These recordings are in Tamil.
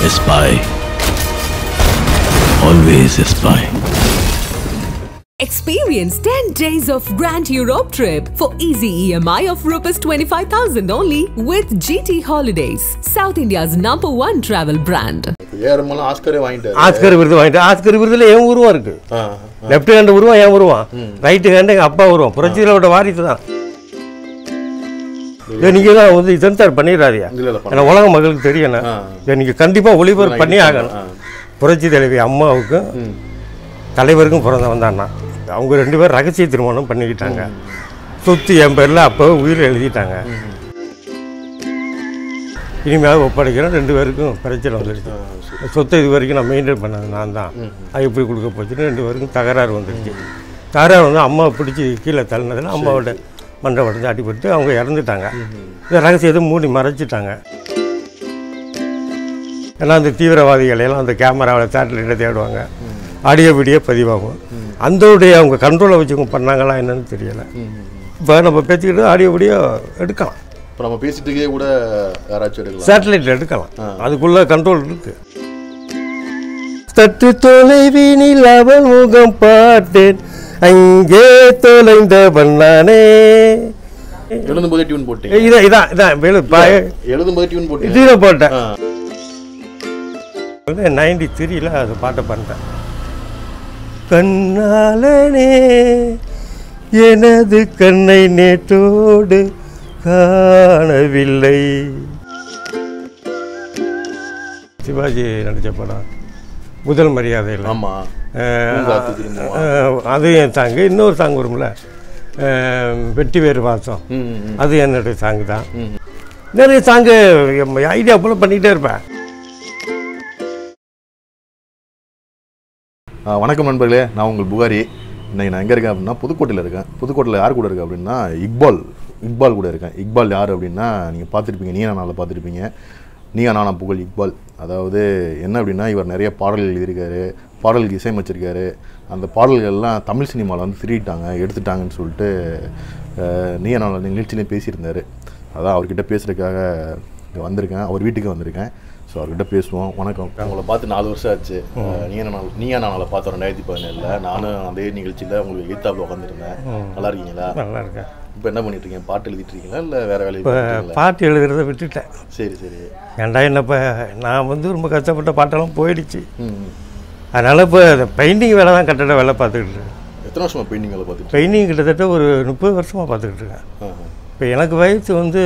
A spy. Always a spy. Experience 10 days of Grand Europe trip for easy EMI of Rs 25,000 only with GT Holidays, South India's number one travel brand. ஏறமெல்லாம் ஆஸ்கரே வாங்கிட்டாரு ஆஸ்கர் விருது வாங்கிட்டு ஆஸ்கர் விருதுல என் உருவம் இருக்கு ஆ, லெஃப்ட் ஹேண்ட் உருவம் என் உருவம் ரைட்டு ஹேண்ட் எங்கள் அப்பா உருவம் புரட்சிகளோட வாரிசு தான் இதை நீங்கள் தான் வந்து சென்சார் பண்ணிடுறாரியா இல்ல, இல்ல, ஏன்னா உலக மக்களுக்கு தெரியணும் ஆ. இதை நீங்கள் கண்டிப்பாக ஒளிபரப்பு பண்ணி ஆ. ஆகணும் புரட்சி தலைவி அம்மாவுக்கும் தலைவருக்கும் பிறந்தவன் தான் நான் அவங்க ரெண்டு பேரும் ரகசிய திருமணம் பண்ணிக்கிட்டாங்க சொத்து என் பேரில் அப்போ உயிர் எழுதிட்டாங்க இனிமேல் ஒப்படைக்கிறேன் ரெண்டு பேருக்கும் பிரச்சனை வந்துடுச்சு சொத்தை இது வரைக்கும் நான் மெயின்டைன் பண்ணது நான் தான் அது எப்படி கொடுக்க போச்சுன்னு ரெண்டு பேருக்கும் தகராறு வந்துடுச்சு தகராறு வந்து அம்மாவை பிடிச்சி கீழே தள்ளினதில் அம்மாவோட மண்டை உடஞ்சி அடிபட்டு அவங்க இறந்துட்டாங்க இந்த ரகசியத்தை மூடி மறைச்சிட்டாங்க ஏன்னா அந்த தீவிரவாதிகள் எல்லாம் அந்த கேமராவில் சேட்டலைட்டை தேடுவாங்க ஆடியோ வீடியோ பதிவாகும் அந்தோடைய அவங்க கண்ட்ரோலை வச்சு அவங்க பண்ணாங்களா என்னன்னு தெரியலை இப்போ நம்ம பேசிக்கிட்டு ஆடியோ வீடியோ எடுக்கலாம் இப்போ நம்ம பேசிட்டு இருக்கே கூட யாராச்சும் எடுக்கலாம் சேட்டலைட் எடுக்கலாம் அதுக்குள்ள கண்ட்ரோல் இருக்கு தட்டு தொலைவினில் அவள் முகம் பார்த்தேன் அங்கே தொலைந்தவன் நானே எழுதும் போதே டியூன் போட்டீங்க இதான் இதான் இதான் வேலு பாய எழுதும் போதே டியூன் போட்டீங்க இதில் போட்டேன் ஆ, வந்து நைன்டி த்ரீல அது பாட்டை பண்ணிட்டேன் கண்ணாலனே எனது கண்ணை நேற்றோடு காணவில்லை சிவாஜி நடித்த படம் முதல் மரியாதையில் ஆமா அஹ், பூங்காத்து திரும்புமா. அஹ், அது என் சாங்கு இன்னொரு சாங் வரும்ல அஹ், வெட்டி வேறு வாசம் ம், ம், அது என்னுடைய சாங்கு தான் ம். நிறைய சாங்கு ஐடியா போல் பண்ணிக்கிட்டே இருப்பேன் ஆ, வணக்கம் நண்பர்களே நான் உங்கள் புகாரி இன்னைக்கு நான் எங்கே இருக்கேன் அப்படின்னா புதுக்கோட்டையில் இருக்கேன் புதுக்கோட்டையில் யார் கூட இருக்கேன் அப்படின்னா இக்பால் இக்பால் கூட இருக்கேன் இக்பால் யார் அப்படின்னா நீங்கள் பார்த்துருப்பீங்க நீ நாளில் பார்த்துருப்பீங்க நீ நானா புகழ் இக்பால் அதாவது என்ன அப்படின்னா இவர் நிறைய பாடல்கள் எழுதியிருக்காரு பாடலுக்கு இசையமைச்சிருக்காரு அந்த பாடல்கள்லாம் தமிழ் சினிமாவில் வந்து திருடிட்டாங்க எடுத்துட்டாங்கன்னு சொல்லிட்டு அஹ், நீ நாள நிகழ்ச்சியிலே பேசியிருந்தார் அதான் அவர்கிட்ட பேசுகிறதுக்காக இங்கே வந்திருக்கேன் அவர் வீட்டுக்கு வந்திருக்கேன் ஸோ அவர்கிட்ட பேசுவோம் வணக்கம் உங்களை பார்த்து நாலு வருஷம் ஆச்சு நீ நாள் நீயா நாளை பார்த்தோம் ரெண்டாயிரத்தி பதினேழில் நானும் அதே நிகழ்ச்சியில் உங்களுக்கு எய்த்தாப்பில் உட்காந்துருந்தேன் நல்லா இருக்கீங்களா நல்லா இருக்கேன் இப்போ என்ன பண்ணிட்டு இருக்கீங்க பாட்டு எழுதிட்டு இருக்கீங்களா இல்லை வேற வேலையை இப்போ பண்ணிட்டு இருக்கீங்களா? பாட்டு எழுதுறத விட்டுட்டேன் சரி சரி ஏன்டா என்னப்போ நான் வந்து ரொம்ப கஷ்டப்பட்ட பாட்டெல்லாம் போயிடுச்சு ம் ம். அதனால் இப்போ இந்த பெயிண்டிங் வேலை தான் கட்டட வேலை பார்த்துக்கிட்டு இருக்கேன் எத்தனை வருஷமா பெயிண்டிங் வேலை பார்த்துட்டு பெயிண்டிங் கிட்டத்தட்ட ஒரு முப்பது வருஷமாக பார்த்துக்கிட்டு இருக்கேன் ஆ, ஆ. இப்போ எனக்கு வயசு வந்து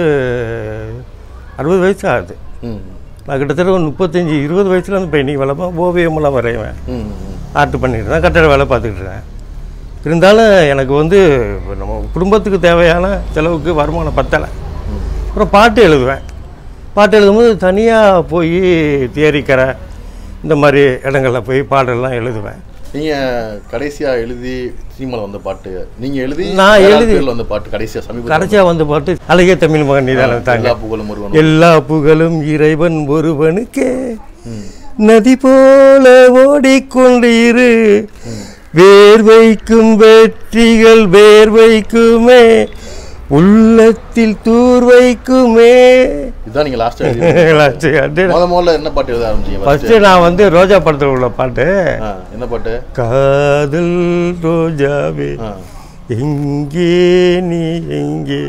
அறுபது வயசு ஆகுது ம் நான் கிட்டத்தட்ட ஒரு முப்பத்தஞ்சு இருபது வயசுல வந்து பெயிண்டிங் வேலை பா- ஓவியமெல்லாம் வரைவேன் ம் ம். ஆர்ட் பண்ணிட்டு தான் கட்டட வேலை பார்த்துக்கிட்டு இருக்கேன் இருந்தாலும் எனக்கு வந்து இப்ப நம்ம குடும்பத்துக்கு தேவையான செலவுக்கு வருமானம் பத்தலை அப்புறம் பாட்டு எழுதுவேன் பாட்டு எழுதும்போது தனியாக போய் தியரிக்கரை இந்த மாதிரி இடங்களில் போய் பாடலாம் எழுதுவேன் நீங்க கடைசியா எழுதி சினிமாவில் வந்த பாட்டு நீங்க எழுதி நான் வேற எழுதி- பேர்ல வந்த பாட்டு கடைசியா சமீபத்தில் கடைசியாக வந்த பாட்டு அழகிய தமிழ் மகன் நீதான தாங்க எல்லா புகழும் ஒருவன் எல்லா புகழும் இறைவன் ஒருவனுக்கே நதி போல ஓடிக்கொண்டு இரு வேர்வைக்கும் வெற்றிகள் வேர்வைக்குமே உள்ளத்தில் தூர்வைக்குமே இதுதான் நீங்க லாஸ்டா எழுதி ஃபஸ்ட்டு முத முதல்ல என்ன பாட்டு எழுத ஆரம்பிச்சீங்க first? நான் வந்து ரோஜா படத்தில் உள்ள பாட்டு ஆ, என்ன பாட்டு காதல் ரோஜாவே ஆ. எங்கே நீ எங்கே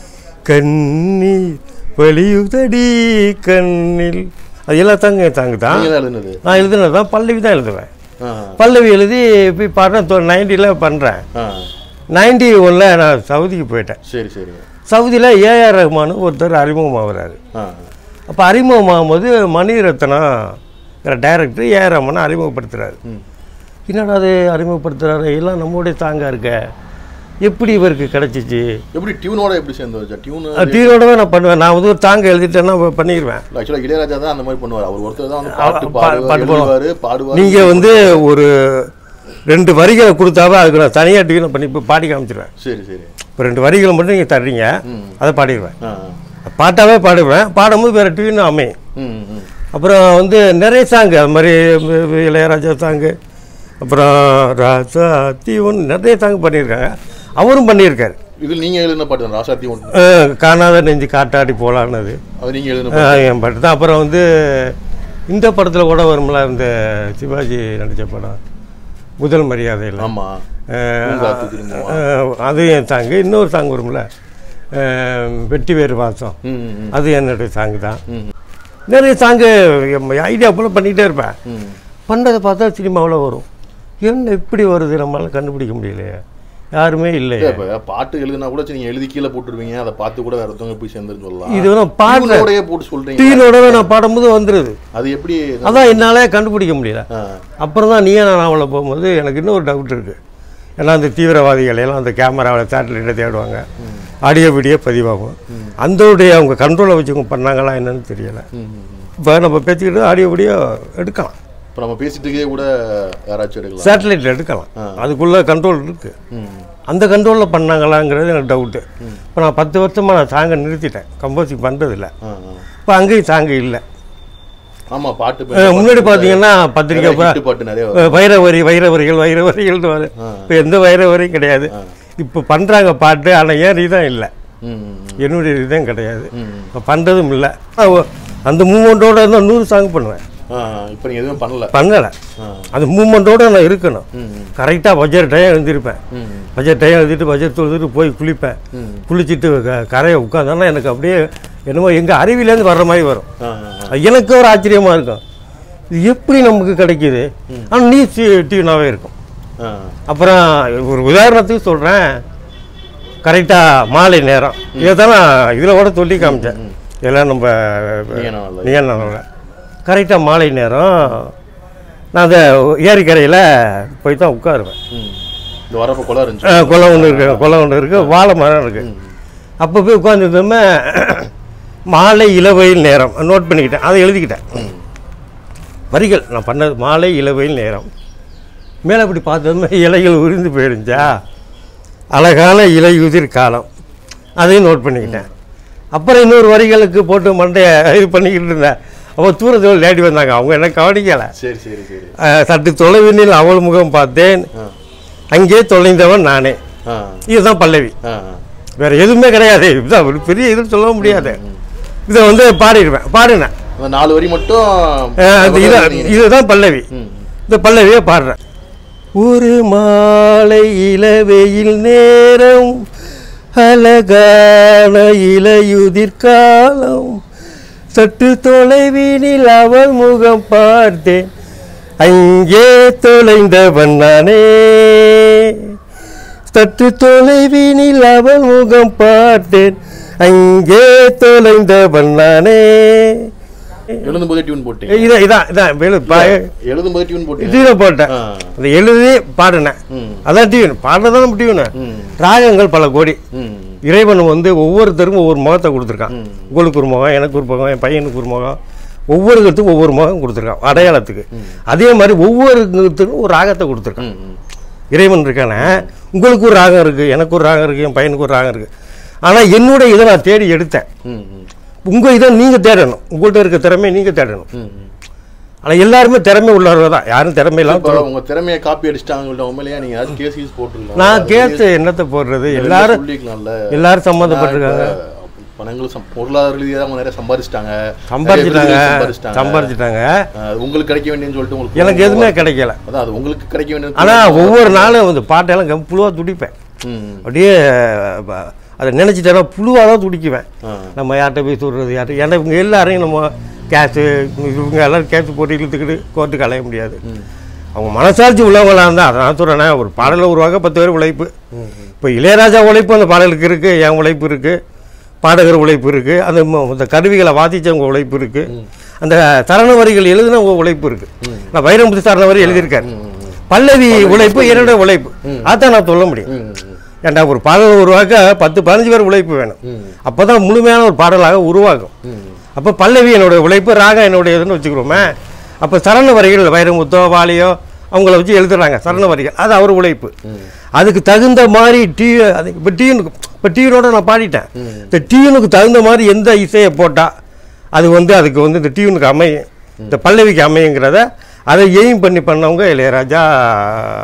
கண்ணீர் வலியுதடி கண்ணில் அது எல்லாம் தாங்க தாங்க தான் நீங்க தான் எழுதுனது நான் எழுதுனது தான் பல்லவி தான் எழுதுவேன் ஆ, பல்லவி எழுதி போய் பாடுறேன் நைன்டியில் பண்ணுறேன் ஆ. நைன்டி ஒன்றில் நான் சவுதிக்கு போயிட்டேன் சரி சரி சவுதியில் ஏஆர் ரஹ்மான் ஒருத்தர் அறிமுகமாகிறாரு ஆ அப்போ அறிமுகமாகும்போது மணிரத்னம் டைரக்டர் ஏஆர் ரஹ்மானை அறிமுகப்படுத்துகிறாரு ம். என்னடா அது அறிமுகப்படுத்துகிறாரு எல்லாம் நம்மளுடைய தாங்க இருக்க எப்படி இவருக்கு கிடச்சிச்சு எப்படி டியூனோட எப்படி சேர்ந்து வச்சா டியூன் டீரோடவே நான் பண்ணுவேன் நான் வந்து ஒரு தாங்க எழுதிட்டேன்னா பண்ணிடுவேன் ஆக்சுவலா இளையராஜா தான் அந்த மாதிரி பண்ணுவார் அவர் ஒருத்தர் தான் வந்து அவ- பாட்டு பா- பாடுவார் பாட்டு பாடுவார். எழுதுவாரு பாடுவார் நீங்கள் வந்து ஒரு ரெண்டு வரிகளை கொடுத்தாவே அதுக்கு நான் தனியாக டியூனை பண்ணி இப்போ பாடி காமிச்சிருவேன் சரி சரி இப்போ ரெண்டு வரிகளை மட்டும் நீங்கள் தர்றீங்க அதை பாடிடுவேன் ஆ பாட்டாவே பாடுவேன் பாடும்போது வேறு டியூன் அமையும் ம் ம் அப்புறம் வந்து நிறைய சாங்கு அது மாதிரி வி- வி- இளையராஜா சாங்கு அப்புறம் ராசா தீவன் நிறைய சாங் பண்ணியிருக்காங்க அவரும் பண்ணியிருக்காரு இதில் நீங்க எழுதின பாட்டு தான் ராசாத்தி ஒன்று அஹ் காணாத நெஞ்சு காட்டாடி போலான்னது அது நீங்க எழுதின அஹ் என் பாட்டு தான் அப்புறம் வந்து இந்த படத்தில் கூட வரும்ல இந்த சிவாஜி நடித்த படம் முதல் மரியாதையில் ஆமா அஹ், பூங்காத்து திரும்புமா. அஹ், அது என் சாங்கு இன்னொரு சாங் வரும்ல அஹ், வெட்டி வேறு வாசம் ம், ம், ம். அது என்னுடைய சாங்கு தான் ம். நிறைய சாங்கு ஐடியா போல பண்ணிகிட்டே இருப்பேன் ம். பண்ணதை பார்த்தா சினிமாவில் வரும் என்ன இப்படி வருது நம்மளால கண்டுபிடிக்க முடியலையே யாருமே இல்லை இல்ல, இப்ப பாட்டு எழுதுனா கூட சரி, நீங்க எழுதி கீழே போட்டுருவீங்க அதை பார்த்து கூட வேற ஒருத்தவங்க போய் சேர்ந்துன்னு சொல்லலாம் இது வந்து பாடுற டியூனோடயே போட்டு சொல்றீங்க டீனோட நான் பாடும்போது வந்துடுது அது எப்படி அதான் என்னால கண்டுபிடிக்க முடியல ஆ. அப்புறம் தான் நீயே நான் நாவலில் போகும்போது எனக்கு இன்னொரு டவுட் இருக்குது ஏன்னா அந்த தீவிரவாதிகள் எல்லாம் அந்த கேமராவில் சேட்டலைட்டை தேடுவாங்க ஆடியோ வீடியோ பதிவாகும் அந்தோடைய அவங்க கண்ட்ரோலை வச்சு அவங்க பண்ணாங்களா என்னன்னு தெரியலை ம், ம், ம். இப்போ நம்ம பேசிக்கிட்டு ஆடியோ வீடியோ எடுக்கலாம் இப்ப நம்ம பேசிட்டு இருக்கே கூட யாராச்சும் எடுக்கலாம் சேட்டலைட்டில் எடுக்கலாம் அதுக்குள்ளே கண்ட்ரோல் இருக்குது ம். அந்த கண்ட்ரோலில் பண்ணாங்களாங்கிறது எனக்கு டவுட்டு இப்போ நான் பத்து வருஷமாக நான் சாங்கை நிறுத்திட்டேன் கம்போசிங் பண்ணுறதில்ல ஆ, ஆ. இப்போ அங்கேயும் சாங்கு இல்லை ஆமா பாட்டு இப்ப அஹ் முன்னாடி பார்த்தீங்கன்னா பத்திரிக்கை நிறைய hit பாட்டு நிறைய வரும். அஹ் வைரவரி வைரவரிகள் வைரவரிகள்னு வரும் இப்போ எந்த வைரவரியும் கிடையாது இப்போ பண்ணுறாங்க பாட்டு ஆனால் ஏன் ரீதான் இல்லை ம், ம், ம். என்னுடைய ரீதான் கிடையாது ம். இப்போ பண்ணுறதும் இல்லை அந்த மூமெண்ட்டோட இருந்தால் நூறு சாங் பண்ணுவேன் ஆ, இப்ப நீங்க எதுவும் பண்ணல பண்ணலை ஆ. அந்த மூமெண்ட்டோட நான் இருக்கணும் ம், ம். கரெக்டாக பட்ஜெட் டைம் எழுந்திருப்பேன் ம், ம். பட்ஜெட் டைம் எழுதிட்டு பட்ஜெட் தொழுதுட்டு போய் குளிப்பேன் ம். குளிச்சுட்டு க- கரையை உட்காந்தோன்னா எனக்கு அப்படியே என்னமோ எங்கள் அறிவிலேருந்து வர்ற மாதிரி வரும் ஆ, ஆ, ஆ. அது எனக்கு ஒரு ஆச்சரியமாக இருக்கும் இது எப்படி நமக்கு கிடைக்குது ஆனால் நீ டியூனாகவே இருக்கும் ஆ. அப்புறம் ஒரு உதாரணத்துக்கு சொல்கிறேன் கரெக்டாக மாலை நேரம் இதை தான் நான் இதில் கூட சொல்லி காமிச்சேன் இதெல்லாம் நம்ம நீங்க நான் நல்ல- நீங்க கரெக்டாக மாலை நேரம் நான் அந்த ஏரிக்கரையில் போய் தான் உட்காருவேன் ம். இந்த வரப்ப கொலை இருந்துச்சு அஹ் குளம் ஒன்று இருக்கு குளம் ஒன்று இருக்குது வாழை மரம் இருக்குது அப்போ போய் உட்காந்துருந்தோமே மாலை இளவெயில் நேரம் நோட் பண்ணிக்கிட்டேன் அதை எழுதிக்கிட்டேன் வரிகள் நான் பண்ணது மாலை இளவெயில் நேரம் மேலே அப்படி பார்த்ததுமே இலைகள் உரிந்து போயிருந்துச்சா அழகான இலையுதிர் காலம் அதையும் நோட் பண்ணிக்கிட்டேன் அப்புறம் இன்னொரு வரிகளுக்கு போட்டு மண்டைய இது பண்ணிக்கிட்டு இருந்தேன் அப்போ தூரத்தில் லேடி வந்தாங்க அவங்க என்ன கவனிக்கலை சரி சரி சரி அஹ் சற்று தொலைவினில் அவள் முகம் பார்த்தேன் ஆ. அங்கே தொலைந்தவன் நானே ஆ இதுதான் பல்லவி ஆ வேற எதுவுமே கிடையாது இதுதான் ஒரு பெரிய இது சொல்ல முடியாது இதை வந்து பாடிடுவேன் பாடினேன் அந்த நாலு வரி மட்டும் அஹ் அந்த இதை இதுதான் பல்லவி ம். இந்த பல்லவியை பாடுறேன் ஒரு மாலை இளவெயில் நேரம் அழகான இலையுதிர் காலம் சற்று தொலைவினில் அவள் முகம் பார்த்தேன் அங்கே தொலைந்தவன் நானே சற்று தொலைவினில் அவள் முகம் பார்த்தேன் அங்கே தொலைந்தவன் நானே எழுதும் போதே டியூன் போட்டீங்க இதான் இதான் இதான் வெளு பா- எழுதும் போதே டியூன் போட்டீங்க இதில் போட்டேன் ஆ. அந்த எழுதி பாடினேன் ம். அதான் டியூன் பாடுறதான் டியூனு ம். ராகங்கள் பல கோடி ம் இறைவன் வந்து ஒவ்வொருத்தருக்கும் ஒவ்வொரு முகத்தை கொடுத்துருக்கான் உங்களுக்கு ஒரு முகம் எனக்கு ஒரு முகம் என் பையனுக்கு ஒரு முகம் ஒவ்வொருத்தருக்கும் ஒவ்வொரு முகம் கொடுத்துருக்கான் அடையாளத்துக்கு அதே மாதிரி ஒவ்வொருத்தருக்கும் ஒரு ராகத்தை கொடுத்துருக்கான் ம் ம் இறைவன் இருக்கானே உங்களுக்கு ஒரு ராகம் இருக்குது எனக்கு ஒரு ராகம் இருக்குது என் பையனுக்கு ஒரு ராகம் இருக்குது ஆனால் என்னுடைய இதை நான் தேடி எடுத்தேன் ம் ம் உங்கள் இதை நீங்கள் தேடணும் உங்கள்கிட்ட இருக்க திறமையை நீங்கள் தேடணும் ம் ம் ஆனால் எல்லாருமே திறமை உள்ளவர்கள் தான் யாரும் திறமை இல்லாம இப்போ உங்க திறமையை காப்பி அடிச்சிட்டாங்கள்ட்ட உண்மையிலேயே நீங்க ஏதாச்சும் கேஸ் கீஸ் போட்டுருக்கலாம் நான் கேட்டு என்னத்தை போடுறது எல்லாரும் சொல்லிக்கலாம்ல எல்லாரும் சம்மந்தப்பட்டிருக்காங்க பணங்கள் சம்- பொருளாதார ரீதியாக அவங்க நிறைய சம்பாதிச்சிட்டாங்க சம்பாரிச்சிட்டாங்க நிறைய விருதுகள் சம்பாதிச்சிட்டாங்க சம்பாரிச்சிட்டாங்க அஹ் உங்களுக்கு கிடைக்க வேண்டியதுன்னு சொல்லிட்டு உங்களுக்கு எனக்கு எதுவுமே கிடைக்கல அதான் அது உங்களுக்கு கிடைக்க வேண்டியது ஆனால் ஒவ்வொரு நாளும் வந்து பாட்டெல்லாம் கம் புழுவாக துடிப்பேன் ம் அப்படியே ப- அதை நினச்சிட்டேன்னா புழுவாக தான் துடிக்குவேன் ஆ. நம்ம யார்கிட்ட போய் சொல்கிறது யார்கிட்ட ஏன்னா இவங்க எல்லாரையும் நம்ம கேஸு இவங்க எல்லாரும் கேஸு போட்டு இழுத்துக்கிட்டு கோர்ட்டுக்கு அலைய முடியாது அவங்க மனசாட்சி உள்ளவங்களாக இருந்தால் அதை நான் சொல்கிறேனே ஒரு பாடலை உருவாக்க பத்து பேர் உழைப்பு இப்போ இளையராஜா உழைப்பு அந்த பாடலுக்கு இருக்குது என் உழைப்பு இருக்குது பாடகர் உழைப்பு இருக்குது அந்த ம- அந்த கருவிகளை வாசித்தவங்க உழைப்பு இருக்குது அந்த சரண வரிகள் எழுதினவங்க உழைப்பு இருக்குது நான் வைரமுத்து சரண வரி எழுதியிருக்காரு பல்லவி உழைப்பு என்னோட உழைப்பு அதான் நான் சொல்ல முடியும் ம், ம். ஏன்டா ஒரு பாடல் உருவாக்க பத்து பதினஞ்சு பேர் உழைப்பு வேணும் அப்போ தான் முழுமையான ஒரு பாடலாக உருவாகும் அப்போ பல்லவி என்னுடைய உழைப்பு ராகம் என்னுடைய இதுன்னு வச்சுக்கிறோமே அப்போ சரண வரிகள் வைரமுத்தோ வாலியோ அவங்கள வச்சு எழுதுறாங்க சரண வரிகள் அது அவர் உழைப்பு அதுக்கு தகுந்த மாதிரி டீ அது இப்போ டீனுக்கு இப்போ டியூனோட நான் பாடிட்டேன் இந்த டியூனுக்கு தகுந்த மாதிரி எந்த இசையை போட்டால் அது வந்து அதுக்கு வந்து இந்த டியூனுக்கு அமையும் இந்த பல்லவிக்கு அமையுங்கிறத அதை எய்ம் பண்ணி பண்ணவங்க இளையராஜா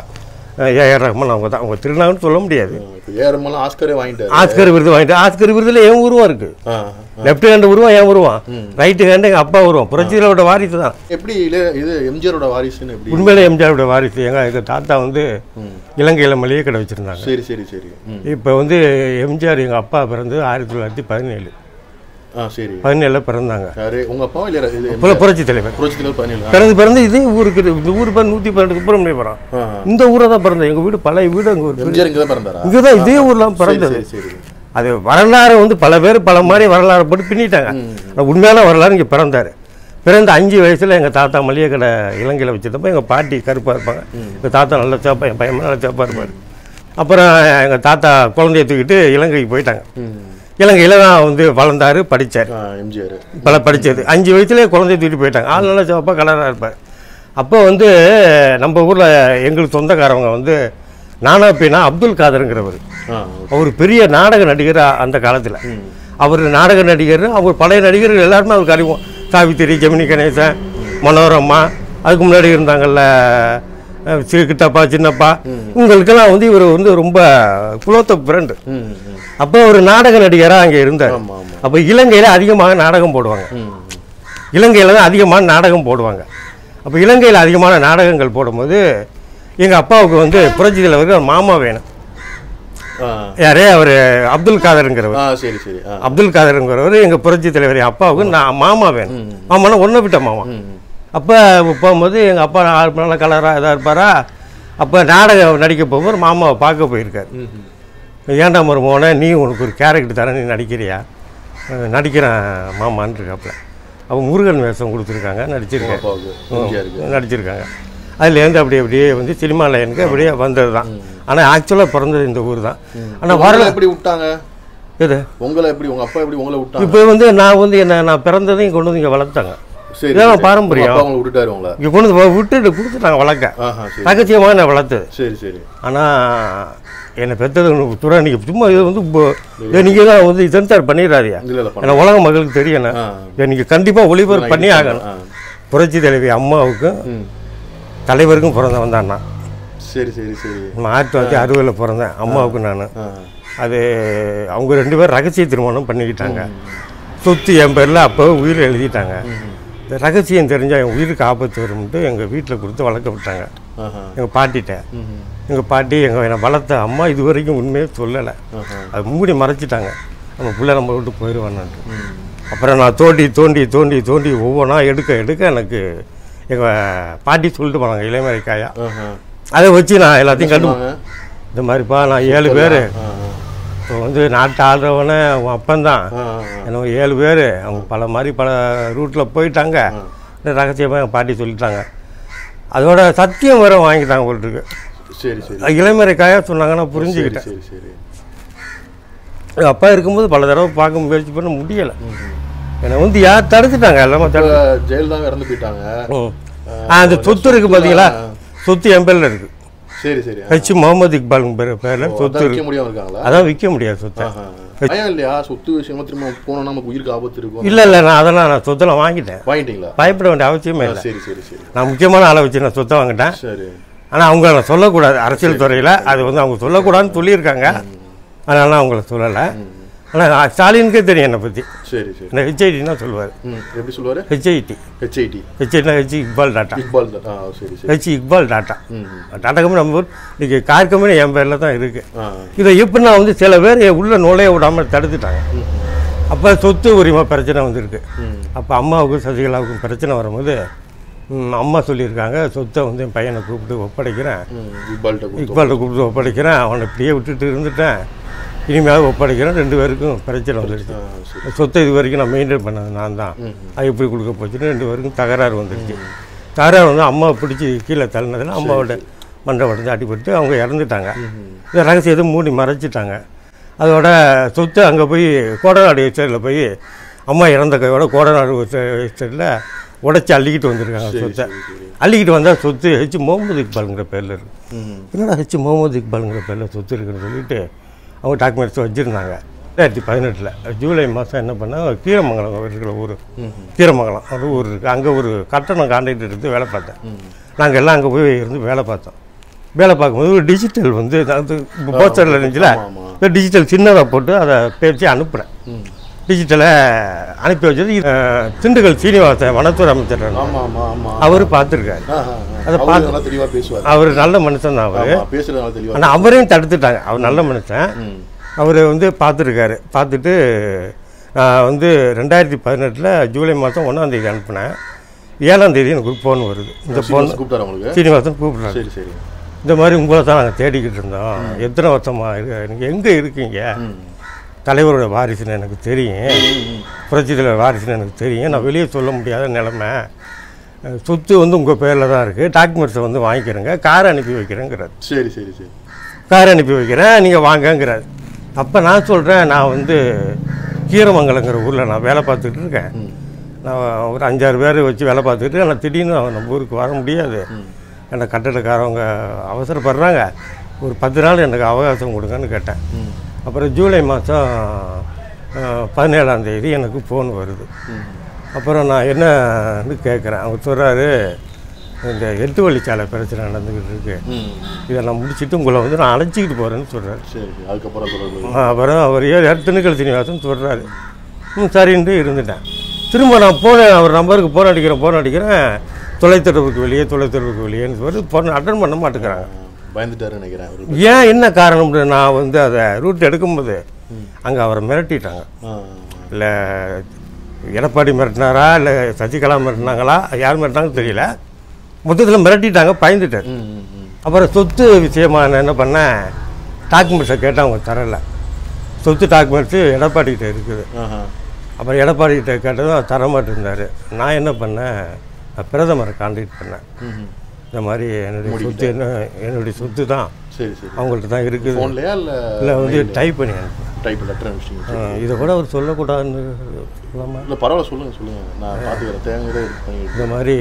ஏஆர் ரஹ்மான் அவங்க தான் அவங்க திருநாங்கன்னு சொல்ல முடியாது இப்போ ஏறமெல்லாம் ஆஸ்கரே வாங்கிட்டாரு ஆஸ்கர் விருது வாங்கிட்டு ஆஸ்கர் விருதுல என் உருவம் இருக்கு ஆ, லெஃப்ட் ஹேண்ட் உருவம் என் உருவம் ரைட்டு ஹேண்டு எங்கள் அப்பா உருவம் புரட்சிகளோட வாரிசு தான் எப்படி இளைய- இது எம்ஜிஆரோட வாரிசுன்னு எப்படி உண்மையிலே எம்ஜிஆரோட வாரிசு எங்கள் எங்கள் தாத்தா வந்து இலங்கையில் மளிகை கடை வச்சுருந்தாங்க சரி சரி சரி ம் இப்போ வந்து எம்ஜிஆர் எங்கள் அப்பா பிறந்து ஆயிரத்தி தொள்ளாயிரத்தி பதினேழு ஆ சரி பதினேழில் பிறந்தாங்க யாரு உங்க அப்பா இல்லையா இது புல- புரட்சி தலைவர் புரட்சி தலைவர் பதினேழு ஆ. பிறந்து பிறந்து இதே ஊருக்கு இந்த ஊர் பேர் நூற்றி பன்னெண்டு சுப்பிரமணியபுரம் ஆ. இந்த ஊரை தான் பிறந்தேன் எங்கள் வீடு பழைய வீடு அங்கே ஒரு எம்ஜிஆர் இங்கே தான் பிறந்தாரா இங்கே தான் இதே ஊர்லாம் பிறந்தது சரி சரி அது வரலாறு வந்து பல பேர் பல மாதிரி வரலாறு போட்டு பின்னிட்டாங்க ஆனா உண்மையான வரலாறு இங்கே பிறந்தார் பிறந்த அஞ்சு வயசில் எங்கள் தாத்தா மளிகை கடை இலங்கையில் வச்சுருந்தப்போ எங்கள் பாட்டி கருப்பாக இருப்பாங்க எங்கள் தாத்தா நல்ல சேப்பா என் பையன் நல்ல சேப்பாக இருப்பார் அப்புறம் எங்கள் தாத்தா குழந்தைய தூக்கிட்டு இலங்கைக்கு போயிட்டாங்க ம் இலங்கையில் தான் வந்து வளர்ந்தாரு படித்தார் ஆ எம்ஜிஆர் பல படித்தது அஞ்சு வயசுலேயே குழந்தைய தூக்கிட்டு போயிட்டாங்க ஆள் நல்லா சிவப்பாக கலராக இருப்பார் அப்போ வந்து நம்ம ஊரில் எங்களுக்கு சொந்தக்காரவங்க வந்து நானா பீனா அப்துல் காதருங்கிறவர் ஆ அவர் பெரிய நாடக நடிகர் அ- அந்த காலத்தில் அவர் நாடக நடிகர் அவர் பழைய நடிகர்கள் எல்லாருமே அவருக்கு அறிவோம் சாவித்திரி ஜெமினி கணேசன் மனோரமா அதுக்கு முன்னாடி இருந்தாங்கல்ல அஹ், சி- கிட்டப்பா சின்னப்பா இவங்களுக்கெல்லாம் வந்து இவர் வந்து ரொம்ப குலோத்த பிறண்டு ம் ம் அப்போ ஒரு நாடக நடிகராக அங்கே இருந்தார் ஆமா ஆமா அப்போ இலங்கையில் அதிகமாக நாடகம் போடுவாங்க ம் இலங்கையில் தான் அதிகமான நாடகம் போடுவாங்க அப்போ இலங்கையில் அதிகமான நாடகங்கள் போடும்போது எங்கள் அப்பாவுக்கு வந்து புரட்சி தலைவருக்கு ஒரு மாமா வேணும் ஆ யாரே அவர் அப்துல் காதருங்கிறவர் ஆ சரி சரி ஆ அப்துல் காதருங்கிறவர் எங்கள் புரட்சி தலைவர் என் அப்பாவுக்கு நான் மாமா வேணும் மாமானா ஒன்றை விட்ட மாமா ம் அப்போ போகும்போது எங்கள் அப்பா ஆள் நல்ல கலராக இதாக இருப்பாரா அப்போ நாடகம் நடிக்க போகும்போது மாமாவை பார்க்க போயிருக்கார் ம் ம். ஏன்டா மருமோனே நீ உனக்கு ஒரு கேரக்டர் தரேன் நீ நடிக்கிறியா அஹ் நடிக்கிறேன் மாமான்னு இருக்காப்புல அவன் முருகன் வேஷம் கொடுத்துருக்காங்க நடிச்சிருக்கேன் அப்பாவுக்கு எம்ஜிஆருக்கு நடிச்சிருக்காங்க அதுலேருந்து அப்படியே அப்படியே வந்து சினிமாவில் எனக்கு அப்படியே வந்தது தான் ஆனால் ஆக்சுவலாக பிறந்தது இந்த ஊர் தான் ஆனால் உங்களை வரல எப்படி விட்டாங்க இது உங்களை எப்படி உங்க அப்பா எப்படி உங்களை விட்டாங்க இப்போ வந்து நான் வந்து என்ன நான் பிறந்ததையும் கொண்டு வந்து இங்கே வளர்த்தாங்க சரி இதான் சரி. பாரம்பரியம். உங்க அப்பா உங்களை விட்டுட்டாரு உங்களை இங்கே கொண்டு வந்து விட்டுட்டு கொடுத்துட்டாங்க வளர்க்க ஆஹா சரி ரகசியமாக நான் வளர்த்தது சரி சரி ஆனால் என்னை பெற்றது துறை நீங்கள் சும்மா இது வந்து நீங்கள் தான் வந்து சென்சார் பண்ணிடாதியா இல்ல இல்ல பண்ண ஏன்னா உலக மக்களுக்கு தெரியணும் ஆ. இதை நீங்கள் கண்டிப்பாக ஒளிபரப்பு பண்ணி ஆகணும் ஆ. புரட்சி தலைவி அம்மாவுக்கும் ம் தலைவருக்கும் பிறந்தவன் தான் நான் சரி சரி சரி நான் ஆயிரத்தி தொள்ளாயிரத்தி அறுபதில் பிறந்தேன் அம்மாவுக்கு நான் ஆ அது அவங்க ரெண்டு பேரும் ரகசிய திருமணம் பண்ணிக்கிட்டாங்க சொத்து என் பேரில் அப்போ உயிர் எழுதிட்டாங்க இந்த ரகசியம் தெரிஞ்சால் என் உயிருக்கு ஆபத்து வரும்ட்டு எங்கள் வீட்டில் கொடுத்து வளர்க்க விட்டாங்க ஆஹா எங்கள் பாட்டிகிட்ட ம் எங்கள் பாட்டி எங்கள் என்னை வளர்த்த அம்மா இது வரைக்கும் உண்மையே சொல்லலை ஆஹா அது மூடி மறைச்சிட்டாங்க நம்ம பிள்ளை நம்ம விட்டு போயிடுவான்ட்டு ம் அப்புறம் நான் தோண்டி தோண்டி தோண்டி தோண்டி ஒவ்வொன்றா எடுக்க எடுக்க எனக்கு எங்கள் பாட்டி சொல்லிட்டு போனாங்க இளைமறைக்காயா ஆஹா அதை வச்சு நான் எல்லாத்தையும் கண்டு சொன்னாங்க? இந்த மாதிரிப்பா நான் ஏழு பேர் ஆ, ஆ. இப்போ வந்து நாட்டை ஆள்றவனே உன் அப்பந்தான் ஆ, ஆ, ஆ. எனக்கு ஏழு பேர் அவங்க பல மாதிரி பல ரூட்டில் போயிட்டாங்க இந்த ரகசியமாக எங்கள் பாட்டி சொல்லிட்டாங்க அதோட சத்தியம் வேற வாங்கிட்டாங்க போட்டுருக்கு சரி சரி இளமறைக்காயா சொன்னாங்கன்னா புரிஞ்சுக்கிட்டேன் சரி சரி எங்க அப்பா இருக்கும்போது பல தடவை பார்க்க முயற்சி பண்ண முடியலை என்னை வந்து யார் தடுத்துட்டாங்க எல்லாமே இப்ப தடு ஜெயலலிதா இறந்து போயிட்டாங்க ம். ஆ, அந்த சொத்து இருக்கு பார்த்தீங்களா சொத்து என் பேரில் இருக்கு சரி சரி ஆ. ஹெச் முகமது இக்பால் பேர் பேரில் ஓ, சொத்து அதான் இருக்கு விற்க முடியாம இருக்காங்களா அதான் விற்க முடியாது சொத்தை ஆஹா. பயம் இல்லையா சொத்து விஷயமா திரும்ப போனோம்னா நமக்கு உயிருக்கு ஆபத்து இருக்கும் இல்லை இல்லை நான் அதெல்லாம் நான் சொத்தெல்லாம் வாங்கிட்டேன் வாங்கிட்டீங்களா பயப்பட வேண்டிய அவசியமே ஆ, இல்லை சரி சரி சரி நான் முக்கியமான ஆளை வச்சு நான் சொத்தை வாங்கிட்டேன் சரி ஆனால் அவங்க நான் சொல்லக்கூடாது அரசியல் துறையில் அது வந்து அவங்க சொல்லக்கூடாதுன்னு சொல்லியிருக்காங்க அதனால நான் அவங்கள சொல்லலை ஆனால் ஸ்டாலினுக்கே தெரியும் என்னை பற்றி சரி சரி இந்த ஹெச்ஐடினா சொல்லுவார் ம் எப்படி சொல்லுவாரு ஹெச்ஐடி ஹெச்ஐடி ஹெச்ஐடினா ஹெச் இக்பால் டாட்டா இக்பால் தான். ஆ சரி சரி ஹெச் இக்பால் டாட்டா ம் ம். டாட்டா கம்பெனி நம்ம ஊர் இன்றைக்கி கார் கம்பெனி என் பேரில் தான் இருக்குது ஆ இதை எப்படின்னா வந்து சில பேர் உள்ள நுழைய விடாமல் தடுத்துட்டாங்க அப்போ சொத்து உரிமை பிரச்சனை வந்திருக்கு ம் அப்போ அம்மாவுக்கும் சசிகலாவுக்கும் பிரச்சனை வரும்போது ம், அம்மா சொல்லியிருக்காங்க சொத்தை வந்து என் பையனை கூப்பிட்டு ஒப்படைக்கிறேன் ம் இக்பால்கிட்ட கொடுத்தோம் இக்பால்கிட்ட கூப்பிட்டு ஒப்படைக்கிறேன் அவனை இப்படியே விட்டுட்டு இருந்துட்டேன் இனிமேல் ஒப்படைக்கிறேன் ரெண்டு பேருக்கும் பிரச்சனை வந்துடுச்சு ஆ சரி சொத்தை இது வரைக்கும் நான் மெயின்டைன் பண்ணது நான் தான் ம் அது எப்படி கொடுக்க போச்சுன்னு ரெண்டு பேருக்கும் தகராறு வந்துடுச்சு தகராறு வந்து அம்மாவை பிடிச்சி கீழே தள்ளினதில் அம்மாவோட மண்டை உடஞ்சி அடிபட்டு அவங்க இறந்துட்டாங்க இந்த ரகசியத்தை மூடி மறைச்சிட்டாங்க அதோட சொத்து அங்கே போய் கோடநாடு எஸ்டேட்டில் போய் அம்மா இறந்த கையோட கோடநாடு எஸ்டேட்டில் உடச்சி அள்ளிக்கிட்டு வந்திருக்காங்க சொத்தை அள்ளிக்கிட்டு வந்தால் சொத்து ஹெச் முகமது இக்பாலுங்கிற பேரில் இருக்கு ம் என்னடா ஹெச் முகமது இக்பாலுங்கிற பேரில் சொத்து இருக்குன்னு சொல்லிட்டு அவங்க டாக்குமெண்ட்ஸ் வச்சுருந்தாங்க ரெண்டாயிரத்தி பதினெட்டில் ஜூலை மாதம் என்ன பண்ணால் கீரமங்கலம் இருக்கிற ஊர் கீரமங்கலம் ஒரு ஊர் இருக்குது அங்கே ஒரு கட்டணம் கான்ட்ராக்ட் எடுத்து வேலை பார்த்தேன் நாங்கள் எல்லாம் அங்கே போய் இருந்து வேலை பார்த்தோம் வேலை பார்க்கும்போது ஒரு டிஜிட்டல் வந்து அது போஸ்டரில் இருந்துச்சுல ஆமா, ஆமா. இந்த டிஜிட்டல் சின்னதாக போட்டு அதை பேச்சு அனுப்புகிறேன் ம். டிஜிட்டலை அனுப்பி வச்சது இது, அஹ், திண்டுக்கல் சீனிவாசன் வனத்துறை அமைச்சர் ஆமா ஆமா ஆமா அவர் பார்த்துருக்காரு ஆ, ஆ, ஆ. அதை அவரு பார்த்து- நல்லா தெளிவா பேசுவார் அவர் நல்ல மனுஷன் தான் அவர் ஆமா பேசுறது நல்லா தெளிவா ஆனால் அவரையும் தடுத்துட்டாங்க அவர் நல்ல மனுஷன் ம். அவர் வந்து பார்த்துருக்காரு பார்த்துட்டு நான் வந்து ரெண்டாயிரத்தி பதினெட்டில் ஜூலை மாதம் ஒன்றாந்தேதி அனுப்புனேன் ஏழாம் தேதி எனக்கு ஒரு ஃபோன் வருது இந்த ஃபோன் சீனிவாசன் கூப்பிட்டாரு உங்களுக்கு சீனிவாசன் கூப்பிட்றாரு சரி சரி இந்த மாதிரி உங்களை தான் நாங்கள் தேடிக்கிட்டு இருந்தோம் எத்தனை வருஷமா இருக்கு நீங்கள் எங்கே இருக்கீங்க ம். தலைவரோட வாரிசுன்னு எனக்கு தெரியும் புரட்சி தலைவர் வாரிசுன்னு எனக்கு தெரியும் நான் வெளியே சொல்ல முடியாத நிலமை அஹ் சொத்து வந்து உங்கள் பேரில் தான் இருக்குது டாக்குமெண்ட்ஸை வந்து வாங்கிக்கிறேங்க கார் அனுப்பி வைக்கிறேங்கிறார் சரி சரி சரி கார் அனுப்பி வைக்கிறேன் நீங்கள் வாங்கங்கிறார் அப்போ நான் சொல்கிறேன் நான் வந்து கீரமங்கலங்கிற ஊரில் நான் வேலை பார்த்துக்கிட்டு இருக்கேன் நான் ஒரு அஞ்சாறு பேர் வச்சு வேலை பார்த்துக்கிட்டு நான் திடீர்னு நம்ம ஊருக்கு வர முடியாது ஏன்னா கட்டடக்காரவங்க அவசரப்படுறாங்க ஒரு பத்து நாள் எனக்கு அவகாசம் கொடுங்கன்னு கேட்டேன் அப்புறம் ஜூலை மாதம் பதினேழாம் தேதி எனக்கு ஃபோன் வருது அப்புறம் நான் என்னன்னு கேட்குறேன் அவர் சொல்கிறாரு இந்த எட்டு வழிச்சாலை பிரச்சனை நடந்துக்கிட்டு இருக்கு ம். இதை நான் முடிச்சுட்டு உங்களை வந்து நான் அழைச்சிக்கிட்டு போகிறேன்னு சொல்கிறாரு சரி அதுக்கப்புறம் தொடர்பு அப்புறம் அவர் ஏன் திண்டுக்கல் சீனிவாசன் சொல்கிறாரு ம் சரின்ட்டு இருந்துட்டேன் திரும்ப நான் போனேன் அவர் நம்பருக்கு ஃபோன் அடிக்கிறேன் ஃபோன் அடிக்கிறேன் தொலைத்தொடர்புக்கு வெளியே தொலைத்தொடர்புக்கு வெளியேன்னு சொல்லி ஃபோன் அட்டன் பண்ண மாட்டேங்கிறாங்க பயந்துட்டாருன்னு நினைக்கிறேன் அவரு. ஏன் என்ன காரணம்னு நான் வந்து அதை ரூட் எடுக்கும்போது அங்கே அவரை மிரட்டிட்டாங்க ஆ. இல்லை எடப்பாடி மிரட்டினாரா இல்லை சசிகலா மிரட்டினாங்களா யார் மிரட்டினாங்கன்னு தெரியல மொத்தத்தில் மிரட்டிட்டாங்க பயந்துட்டார் ம், ம், ம். அப்புறம் சொத்து விஷயமா நான் என்ன பண்ணேன் டாக்குமெண்ட்ஸை கேட்டால் அவங்க தரலை சொத்து டாக்குமெண்ட்ஸு எடப்பாடிக்கிட்ட இருக்குது ஆஹா. அப்புறம் எடப்பாடிக்கிட்ட கேட்டதும் தரமாட்டு இருந்தார் நான் என்ன பண்ணேன் நான் பிரதமரை கான்டாக்ட் பண்ணேன் ம், ம். இந்த மாதிரி என்னுடைய சொத்து என்ன என்னுடைய சொத்து தான் சரி சரி அவங்கள்ட்ட தான் இருக்குது ஃபோன்லையா இல்லை இல்லை வந்து டைப் பண்ணி அனுப்புனேன் டைப் லெட்டர் அனுப்பிச்சிங்க ஆ, இதை கூட அவர் சொல்லக்கூடாதுன்னு சொல்லாமா இல்லை பரவாயில்ல சொல்லுங்கள் சொல்லுங்கள் நான் பார்த்துக்கிறேன் தேவையான இது பண்ணிட்டு இந்த மாதிரி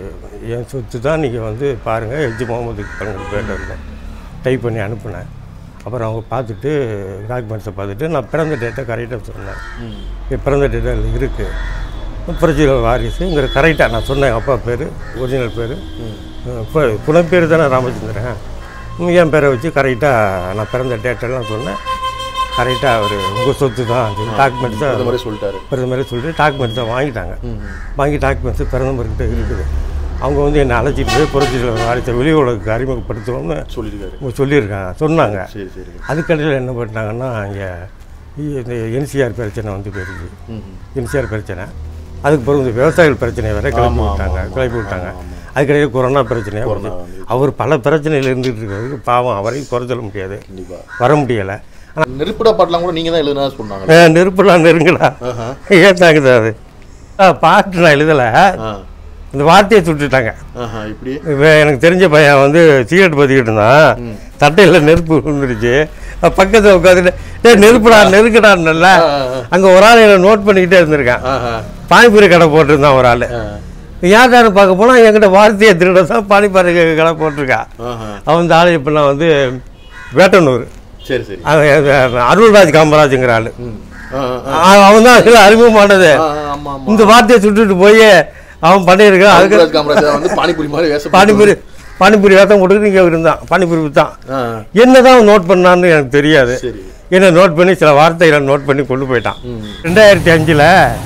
என் சொத்து தான் நீங்கள் வந்து பாருங்கள் எஜ்ஜி முகமதுக்கு பங்கு போயிட்டு டைப் பண்ணி அனுப்புனேன் அப்புறம் அவங்க பார்த்துட்டு டாக்குமெண்ட்ஸை பார்த்துட்டு நான் பிறந்த டேட்டை கரெக்டாக சொன்னேன் ம் என் பிறந்த டேட்டா அதில் இருக்குது புரட்சியில் வாரிசுங்கிற கரெக்டாக நான் சொன்னேன் எங்கள் அப்பா பேர் ஒரிஜினல் பேர் இப்போ புனப்பேர் தானே ராமச்சந்திரன் ம், என் பேரை வச்சு கரெக்டாக நான் பிறந்த டேட்டெல்லாம் சொன்னேன் கரெக்டாக அவர் உங்கள் சொத்து தான் டாக்குமெண்ட்ஸ் அந்த தான் மாதிரி சொல்லிட்டாரு பிரதமரே சொல்லிட்டு டாக்குமெண்ட்ஸை வாங்கிட்டாங்க ம் ம். வாங்கி டாக்குமெண்ட்ஸ் பிரதமர்கிட்ட இருக்குது அவங்க வந்து என்னை அழைச்சிட்டு போய் புரட்சி தலைவர் வாரிசை வெளி உலகுக்கு அறிமுகப்படுத்தணும்னு சொல்லியிருக்காரு அவங்க சொல்லியிருக்காங்க சொன்னாங்க சரி சரி அதுக்கடையில் என்ன பண்ணாங்கன்னா இங்கே இந்த என்சிஆர் பிரச்சனை வந்து போயிடுச்சு ம் ம். என்சிஆர் பிரச்சனை அதுக்கு பிறகு இந்த விவசாயிகள் பிரச்சனை வேற கிளப்பி ஆமா, விட்டாங்க ஆமா, கிளப்பி விட்டாங்க அதுக்கடையில் கொரோனா பிரச்சனையாக கொரோனா வந்து வந்து. அவர் பல பிரச்சனையில் இருந்துகிட்டு இருக்கிறதுக்கு பாவம் அவரையும் குறை சொல்ல முடியாது கண்டிப்பாக வர முடியலை நெருப்புடா பாட்டெலாம் கூட நீங்கள் தான் எழுதுனா சொன்னாங்க ஆனால் நெருப்புலாம் நெருங்கலா ஆஹா. ஏத்தாக்குது அது ஆ, பாட்டு நான் எழுதலை ஆ இந்த வார்த்தையை சுட்டுட்டாங்க ஆஹா இப்படி இவன் எனக்கு தெரிஞ்ச பையன் வந்து சிகரெட் பற்றிக்கிட்டு இருந்தான் தட்டையில் நெருப்பு விழுந்துருச்சு பக்கத்தில் உட்காந்துட்டு டேய் நெருப்புடா நெருக்கடான்ல அங்கே ஒரு ஆள் என்னை நோட் பண்ணிக்கிட்டே இருந்திருக்கான் ஆஹா பானிபூரி கடை போட்டிருந்தான் ஒரு ஆள் ஆ. யாருன்னு பார்க்க போனால் என்கிட்ட வார்த்தையை திருட தான் பானிபூரி கடை போட்டிருக்கான் ஆஹா அவன் இந்த ஆள் இப்போ நான் வந்து வேட்டனூர் சரி சரி அவன் அருள்ராஜ் காமராஜுங்கிற ஆள் ம் ஆ ஆ அவன் தான் அதில் அறிமுகமானது ஆ, ஆமா ஆமா இந்த வார்த்தையை சுட்டுட்டு போய் அவன் பண்ணியிருக்கான் அதுக்கு காமராஜ் காமராஜ் வந்து பானிபூரி மாதிரி வேஷம் பானிபூரி பானிபூரி வேட்டம் போட்டுக்கிட்டு இங்கே இருந்தான் பானிபூரி விற்றான் ஆ என்னதான் நோட் பண்ணான்னு எனக்கு தெரியாது சரி என்ன நோட் பண்ணி சில வார்த்தைகளை நோட் பண்ணி கொண்டு போயிட்டான் ம் ரெண்டாயிரத்தி அஞ்சில்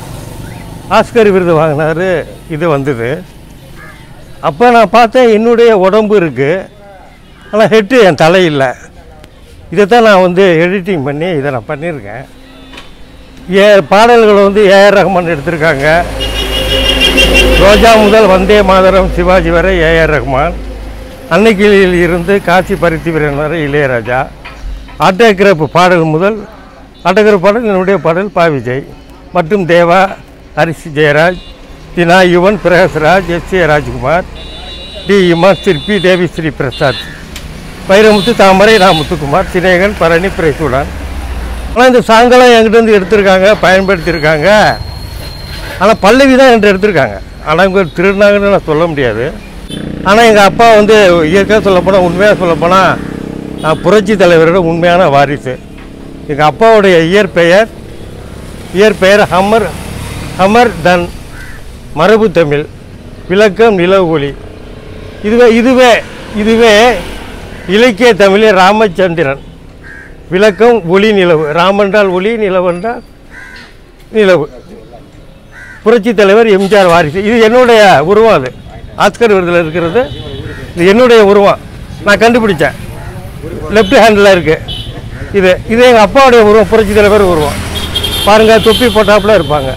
ஆஸ்கர் விருது வாங்கினாரு இது வந்தது அப்போ நான் பார்த்தேன் என்னுடைய உடம்பு இருக்குது ஆனால் ஹெட்டு என் தலை இல்லை இதைத்தான் நான் வந்து எடிட்டிங் பண்ணி இதை நான் பண்ணியிருக்கேன் ஏ பாடல்களை வந்து ஏஆர் ரஹ்மான் எடுத்திருக்காங்க ரோஜா முதல் வந்தே மாதரம் சிவாஜி வரை ஏஆர் ரஹ்மான் அன்னைக்கிளியில் இருந்து காட்சி பருத்தி வீரன் வரை இளையராஜா ஆட்டோகிராஃப் பாடல் முதல் ஆட்டோகிராஃப் பாடல் என்னுடைய பாடல் பா விஜய் மற்றும் Deva Harish Jayaraj Dina Yuvan Prakash Raj S A Rajkumar D Imman Sirpi Devi Sri Prasad Vairamuthu தாமரை ரா முத்துக்குமார் சினேகன் பரணி பிரேசுடன் ஆனால் இந்த சாங்கெல்லாம் என்கிட்ட இருந்து எடுத்திருக்காங்க பயன்படுத்தியிருக்காங்க ஆனால் பல்லவி தான் என்கிட்ட எடுத்திருக்காங்க ஆனால் இவங்க திருடினாங்கன்னு நான் சொல்ல முடியாது ஆனால் எங்கள் அப்பா வந்து இயற்கையாக சொல்லப்போனால் உண்மையாக சொல்லப்போனால் நான் புரட்சி தலைவரோட உண்மையான வாரிசு எங்கள் அப்பாவுடைய இயற்பெயர் இயற்பெயர் ஹமர் ஹமர் தன் மரபு தமிழ் விளக்கம் நிலவு ஒளி இதுவே இதுவே இதுவே இலக்கிய தமிழில் ராமச்சந்திரன் விளக்கம் ஒளி நிலவு ராமென்றால் ஒளி நிலவென்றால் நிலவு புரட்சி தலைவர் எம்ஜிஆர் வாரிசு இது என்னுடைய உருவம் அது ஆஸ்கர் விருதில் இருக்கிறது இது என்னுடைய உருவம் நான் கண்டுபிடிச்சேன் லெஃப்ட் ஹேண்டில் இருக்கு இது இது எங்கள் அப்பாவுடைய உருவம் புரட்சி தலைவர் உருவம் பாருங்கள் தொப்பி போட்டாப்புல இருப்பாங்க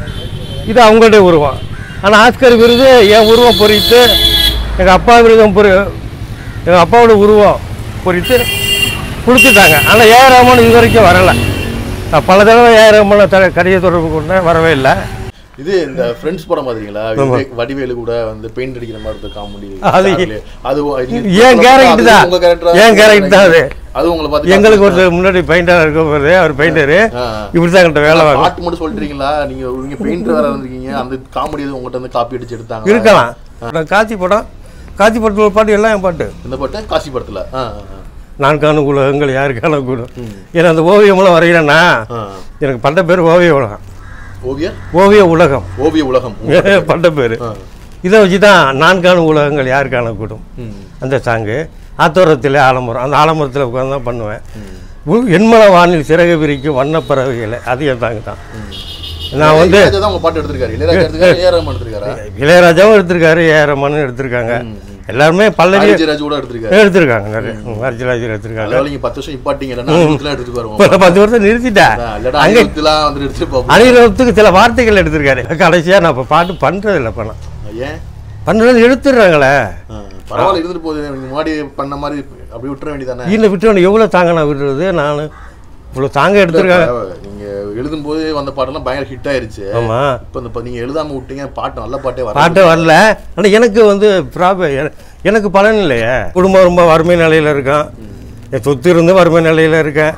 இது அவங்களுடைய உருவம் ஆனால் ஆஸ்கர் விருது என் உருவம் பொறித்து எங்கள் அப்பா விருதம் பொறி எங்கள் அப்பாவோட உருவம் பொறித்து கொடுத்துட்டாங்க ஆனால் ஏ ரமன் இது வரைக்கும் வரலை நான் பல தடவை ஏ ரமனை த கடித தொடர்பு கொண்டேன் வரவே இல்லை இது இந்த ஃப்ரெண்ட்ஸ் படம் பாத்தீங்களா விவேக் வடிவேலு கூட வந்து பெயிண்ட் அடிக்கிற மாதிரி இருந்த காமெடி அது அது என் character தான். உங்க character ஆ? என் character தான் அது. அது உங்களை பார்த்து எங்களுக்கு ஒருத்தர் முன்னாடி பெயிண்டர் இருக்க போது அவர் பெயிண்டரு ஆ. இப்படி தான் என்கிட்ட வேலை வாங்க பாட்டு மட்டும் சொல்லிட்டீங்களா நீங்க நீங்க பெயிண்டர் வேற இருந்திருக்கீங்க அந்த காமெடி எதுவும் உங்ககிட்ட வந்து காப்பி அடிச்சு எடுத்தாங்க இருக்கலாம் நான் காட்சி படம் காட்சி படத்தில் ஒரு பாட்டு எல்லாம் என் பாட்டு இந்த பாட்டு காசி படத்துல ஆ, ஆ, நான் காணும் உலகங்கள் யாரு காணும் கூடும் ஏன்னா அந்த ஓவியமெல்லாம் வரைகிறேன்னா ஆ. எனக்கு பட்ட பேர் ஓவிய உலகம் ஓவிய ஓவிய உலகம் ஓவிய உலகம் பட்ட பேர் ஆ. இதை வச்சு தான் நான் காணும் உலகங்கள் யார் காணக்கூடும் ம். அந்த சாங்கு ஆத்தோரத்தில் ஆலமரம் அந்த ஆலமரத்தில் உட்காந்து தான் பண்ணுவேன் உ- எண்மல வானில் சிறகு விரிக்கும் வண்ண பறவைகளை அது என் தாங்க தான் நான் வந்து இளையராஜா தான் உங்க பாட்டு எடுத்திருக்காரு இளையராஜா எடுத்திருக்காரு ஏ ரஹ்மான் எடுத்திருக்காரா இளையராஜாவும் எடுத்திருக்காரு ஏரமனும் எடுத்திருக்காங்க எல்லாருமே பல்லவி ராஜராஜ் கூட எடுத்திருக்காரு எடுத்திருக்காங்க நிறைய அரசியலாஜர் எடுத்திருக்காங்க அதனால நீங்க பத்து வருஷம் இப்பாட்டீங்க இல்லைன்னா அனிருத்லாம் எடுத்துட்டு வருவோம் இப்போ பத்து வருஷம் நிறுத்திட்டேன் இல்லடா அங்கே அனிருத்லாம் வந்து எடுத்துட்டு போவோம் அனிருத்துக்கு சில வார்த்தைகள் எடுத்திருக்காரு கடைசியாக நான் இப்போ பாட்டு பண்ணுறதில்ல பணம் ஏன் பண்ணுறது எடுத்துடுறாங்களே ஆ, பரவாயில்ல இருந்துட்டு போகுது நீங்க முன்னாடி பண்ண மாதிரி அப்படி விட்டுற வேண்டியதானே இல்லை விட்டு எவ்வளோ தாங்க நான் விடுறது நான் இவ்வளோ தாங்க எடுத்திருக்காங்க நீங்க எழுதும் போது வந்த பாட்டெல்லாம் பயங்கர ஹிட் ஆயிருச்சு ஆமாம் இப்போ இந்த ப- நீங்க எழுதாம விட்டீங்க பாட்டு நல்ல பாட்டே வர பாட்டே வரல ஆனால் எனக்கு வந்து ப்ராப்ளம் எனக்கு பலன் இல்லையே குடும்பம் ரொம்ப வறுமை நிலையில் இருக்கேன் என் சொத்து இருந்து வறுமை நிலையில் இருக்கேன்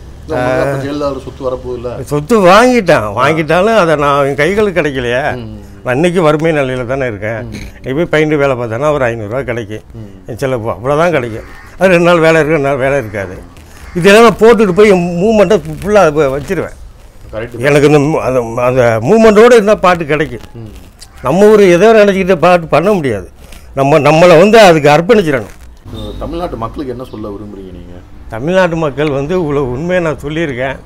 ஜெயலலிதா சொத்து வரப்போகுது இல்ல சொத்து வாங்கிட்டேன் வாங்கிட்டாலும் அதை நான் என் கைகளுக்கு கிடைக்கலையே நான் இன்னைக்கு வறுமை நிலையில் தானே இருக்கேன் நீ போய் பெயிண்ட் வேலை பார்த்தேன்னா ஒரு ஐநூறுரூவா கிடைக்கும் என் செலவு அவ்வளோதான் கிடைக்கும் அது ரெண்டு நாள் வேலை இருக்கு ரெண்டு நாள் வேலை இருக்காது இதெல்லாம் நான் போட்டுட்டு போய் என் மூமெண்ட்டை ஃபுல்லாக வச்சிருவேன் கரெக்ட் எனக்கு இந்த மு- அந்த அந்த மூமெண்ட்டோடு இருந்தால் பாட்டு கிடைக்கும் நம்ம ஒரு ஏதோ நினச்சிக்கிட்டு பாட்டு பண்ண முடியாது நம்ம நம்மளை வந்து அதுக்கு அர்ப்பணிச்சிடணும் தமிழ்நாட்டு மக்களுக்கு என்ன சொல்ல விரும்புறீங்க நீங்க தமிழ்நாட்டு மக்கள் வந்து இவ்வளோ உண்மையை நான் சொல்லியிருக்கேன்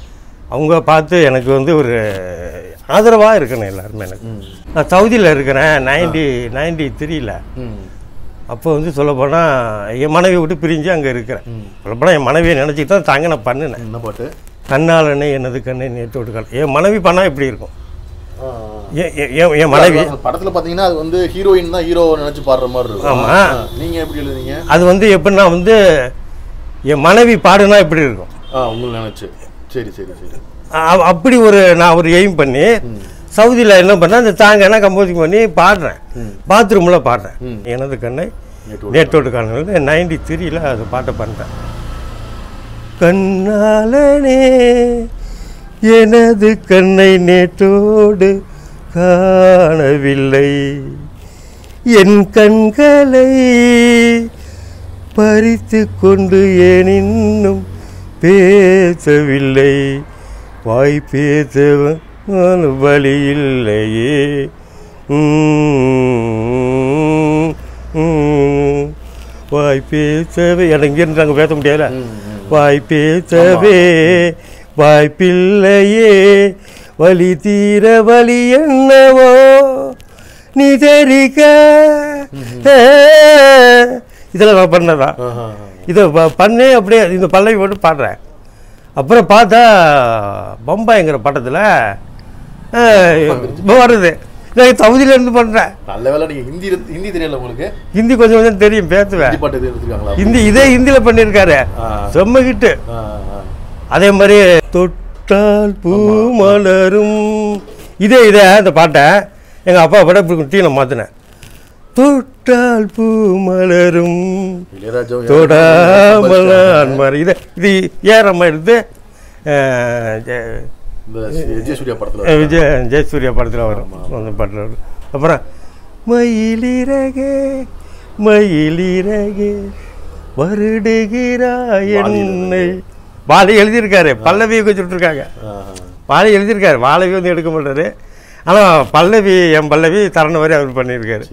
அவங்க பார்த்து எனக்கு வந்து ஒரு ஆதரவாக இருக்கணும் எல்லாருமே எனக்கு நான் சவுதியில் இருக்கிறேன் நைன்டி நைன்டி த்ரீல ம் அப்போ வந்து சொல்லப்போனால் என் மனைவி விட்டு பிரிஞ்சு அங்கே இருக்கிறேன் சொல்லப்போனால் என் மனைவியை நினச்சிட்டு தான் தாங்க நான் பண்ணினேன் என்ன பாட்டு கண்ணாலனே எனது கண்ணை நேற்றோடு கண் என் மனைவி பண்ணால் எப்படி இருக்கும் ஆ, என் என்- என் என் மனைவி அந்த படத்துல பாத்தீங்கன்னா அது வந்து ஹீரோயின் தான் ஹீரோ நினைச்சு பாடுற மாதிரி இருக்கும் ஆமா. ஆ, நீங்க எப்படி எழுதுனீங்க அது வந்து எப்படின்னா வந்து என் மனைவி பாடுனா எப்படி இருக்கும் ஆ உங்களை நினைச்சு சரி சரி சரி அ- அப்படி ஒரு நான் ஒரு எய்ம் பண்ணி சவுதியில் என்ன பண்ணேன் அந்த தாங்கன்னா கம்போசிங் பண்ணி பாடுறேன் பாத்ரூமில் பாடுறேன் எனது கண்ணை நேற்றோடு நேற்றோடு காணுங்கள் நைன்டி த்ரீல அது பாட்டை பண்ணுறேன் கண்ணாலனே எனது கண்ணை நேற்றோடு காணவில்லை என் கண்களை பறித்து கொண்டு ஏன் இன்னும் பேசவில்லை வாய் பேசவன் வழி இல்லையே உம், உம். வாய் பேசவே எனக்கு இங்கிருந்து அங்கே பேச முடியல வாய் பேசவே வாய்ப்பில்லையே வலி தீர வலி என்னவோ நீ தெரிக்க இதெல்லாம் நான் பண்ணதா ஆஹா. இதை ப- பண்ணி அப்படியே இந்த பல்லவி போட்டு பாடுறேன் அப்புறம் பார்த்தா பம்பாய்ங்கிற படத்தில் வருது நான் சவுதியிலேருந்து பண்ணுறேன் நல்ல வேளை நீங்க ஹிந்தி எடுத்து- ஹிந்தி தெரியல உங்களுக்கு ஹிந்தி கொஞ்சம் கொஞ்சம் தெரியும் பேசுவேன் ஹிந்தி பாட்டு எதுவும் எடுத்துருக்காங்களா ஹிந்தி இதே ஹிந்தியில் பண்ணியிருக்காரு ஆ. செம்ம கிட்டு ஆ, ஆ. அதே மாதிரி தொட்டால் பூ மலரும் இதே இதே இந்த பாட்டை எங்கள் அப்பா படம் இப்படி டீனை மாற்றினேன் தொட்டால் பூ மலரும் இளையராஜாவும் தொடாமல் மாதிரி இதை இது ஏறம்மா எடுத்து அஹ், ஜெ- இந்த விஜயசூர்யா படத்துல அஹ், விஜய் ஜெயசூர்யா படத்தில் வரும் அந்த பாட்டில் வரும் அப்புறம் மயிலிறகே மயிலிறகே வருடுகிறாய் என்னை வாழை எழுதியிருக்காரு பல்லவியை வச்சுட்ருக்காங்க ஆஹா. வாழை எழுதியிருக்காரு வாழவி வந்து எடுக்க மாட்டாரு ஆனால் பல்லவி என் பல்லவி தரண வரை அவர் பண்ணியிருக்காரு சரி, சரி.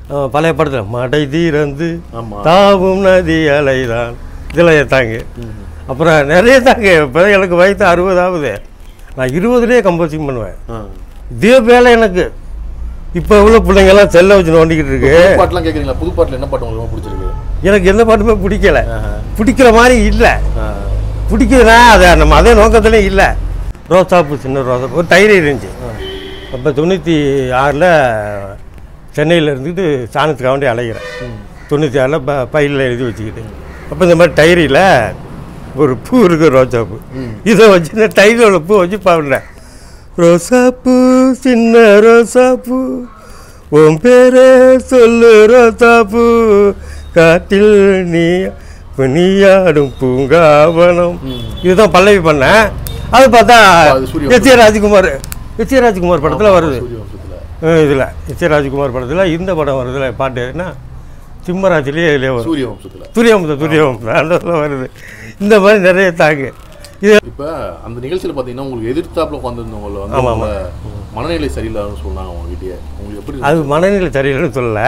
அஹ், பழைய படத்தில் மடை தீரந்து ஆமா. தாவும் நதி அலைதான் இதில் தாங்க அப்புறம் நிறைய தாங்க இப்போ எனக்கு வயசு அறுபதாவது நான் இருபதுலேயே கம்போசிங் பண்ணுவேன் ஆ. இதே வேலை எனக்கு இப்போ உள்ள பிள்ளைங்கெல்லாம் செல்லை வச்சு நோண்டிக்கிட்டு இருக்கு புது பாட்டுலாம் கேட்குறீங்களா புது பாட்டில் என்ன பாட்டு உங்களுக்கு ரொம்ப பிடிச்சிருக்கு எனக்கு எந்த பாட்டுமே பிடிக்கல பிடிக்கிற மாதிரி இல்லை ஆ. பிடிக்குதுன்னா அதை நம்ம அதே நோக்கத்துலேயும் இல்லை ரோசாப்பூ சின்ன ரோசாப்பூ ஒரு டைரி இருந்துச்சு அப்போ தொண்ணூற்றி ஆறில் சென்னையில் இருந்துட்டு சாணத்துக்காக வேண்டி அலைகிறேன் தொண்ணூற்றி ஆறில் ப பையில் எழுதி வச்சுக்கிட்டு அப்போ இந்த மாதிரி டைரியில் ஒரு பூ இருக்குது ரோசாப்பூ இதை வச்சு இந்த டைரியில் உள்ள பூ வச்சு பாடுறேன் ரோசாப்பூ சின்ன ரோசாப்பூ உன் பேரே சொல்லு ரோசாப்பூ காட்டில் நீ நீயாடும் பூங்காவனம் இதுதான் பல்லவி பண்ணேன் அது பார்த்தா அது சூரிய S A Rajkumar S A Rajkumar படத்தில் வருது சூரிய வம்சத்தில் இதில் எஸ் ஏ ராஜ்குமார் படத்தில் இந்த படம் வருதுல பாட்டு என்ன சிம்மராஜிலேயே இதிலே வரும் சூரிய வம்சத்தில் சூரியவம்சம் சூரியவம்சம் அந்த இதில் வருது இந்த மாதிரி நிறைய தாக்கு இது இப்போ அந்த நிகழ்ச்சியில் பார்த்தீங்கன்னா உங்களுக்கு எதிர்த்தாப்புல உட்காந்துருந்தவங்கள வந்து ஆமா, உங்க மனநிலை சரியில்லைன்னு சொன்னாங்க உங்ககிட்டயே உங்களுக்கு எப்படி அது மனநிலை சரியில்லைன்னு சொல்லலை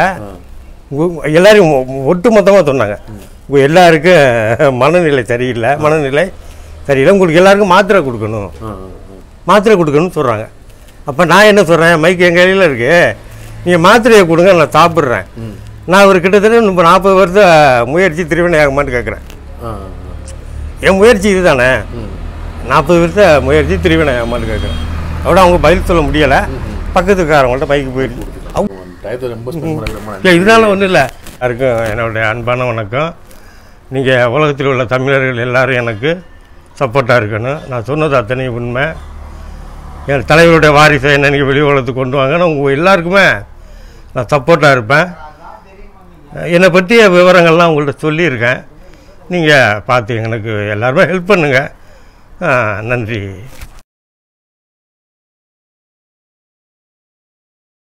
உ- எல்லாரையும் ஒ- ஒட்டு மொத்தமாக சொன்னாங்க உங்க எல்லாருக்கும் மனநிலை சரியில்லை மனநிலை சரியில்லை உங்களுக்கு எல்லாருக்கும் மாத்திரை கொடுக்கணும் ஆ, ஆ, ஆ. மாத்திரை கொடுக்கணும்னு சொல்கிறாங்க அப்போ நான் என்ன சொல்கிறேன் மைக் என் கையில் இருக்கு நீங்கள் மாத்திரையை கொடுங்க நான் சாப்பிட்றேன் நான் ஒரு கிட்டத்தட்ட இப்போ நாற்பது வருஷம் முயற்சி திருவினை ஆகுமான்னு கேட்குறேன் ஆ, ஆ. என் முயற்சி இதுதானே ம். நாற்பது வருஷம் முயற்சி திருவினை ஆகுமான்னு கேட்குறேன் அவட அவங்க பதில் சொல்ல முடியலை பக்கத்துக்காரவங்கள்ட்ட பைக்கு போயிடுச்சு அவங்க உங்க டயத்தை ரொம்ப ஸ்பெண்ட் பண்ணி ரொம்ப நன்றி இல்லை இதனால ஒன்றும் இல்லை யாருக்கும் என்னுடைய அன்பான வணக்கம் நீங்கள் உலகத்தில் உள்ள தமிழர்கள் எல்லாரும் எனக்கு சப்போர்ட்டாக இருக்கணும் நான் சொன்னது அத்தனையும் உண்மை என் தலைவருடைய வாரிசை என்ன நீங்கள் வெளி உலகத்துக்கு கொண்டு வாங்க நான் உங்கள் எல்லாருக்குமே நான் சப்போர்ட்டாக இருப்பேன் என்னை பற்றிய விவரங்கள்லாம் உங்கள்கிட்ட சொல்லியிருக்கேன் நீங்கள் பார்த்து எனக்கு எல்லாருமே ஹெல்ப் பண்ணுங்கள் நன்றி